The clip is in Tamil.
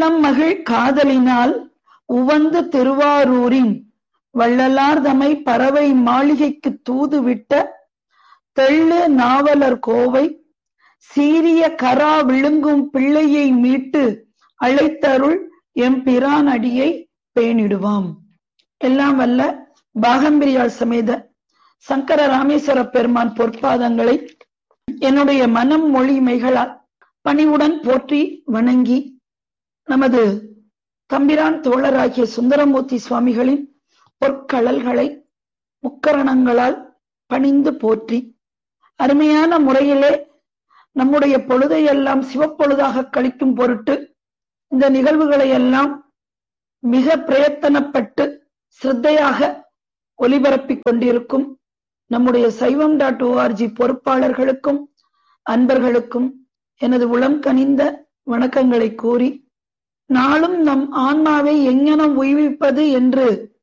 உள்ளம் மகிழ் காதலினால் உவந்து திருவாரூரின் வள்ளலார் தமை பறவை மாளிகைக்குத் தூது விட்ட தெள்ளு நாவலர் கோவை சீரிய கரா விழுங்கும் பிள்ளையை மீட்டு அழைத்தருள் எம்பிரான் அடியை பேணிடுவாம் எல்லாம் வல்ல பாகம்பிரியாள் சமேத சங்கர ராமேஸ்வர பெருமான் பொற்பாதங்களை என்னுடைய மனம் மொழி மெய்களால் பணிவுடன் போற்றி வணங்கி நமது தம்பிரான் தோழராகிய சுந்தரமூர்த்தி சுவாமிகளின் பொற்கழல்களை முக்கரணங்களால் பணிந்து போற்றி அருமையான முறையிலே நம்முடைய பொழுதையெல்லாம் சிவப்பொழுதாக கழிக்கும் பொருட்டு இந்த நிகழ்வுகளை எல்லாம் மிக பிரயத்தனப்பட்டு சிரத்தையாக ஒலிபரப்பிக் கொண்டிருக்கும் நம்முடைய சைவம் டாட் ஓஆர்ஜி பொறுப்பாளர்களுக்கும் அன்பர்களுக்கும் எனது உளம் கனிந்த வணக்கங்களை கூறி நாளும் நம் ஆன்மாவை எங்ஙனம் உய்விப்பது என்று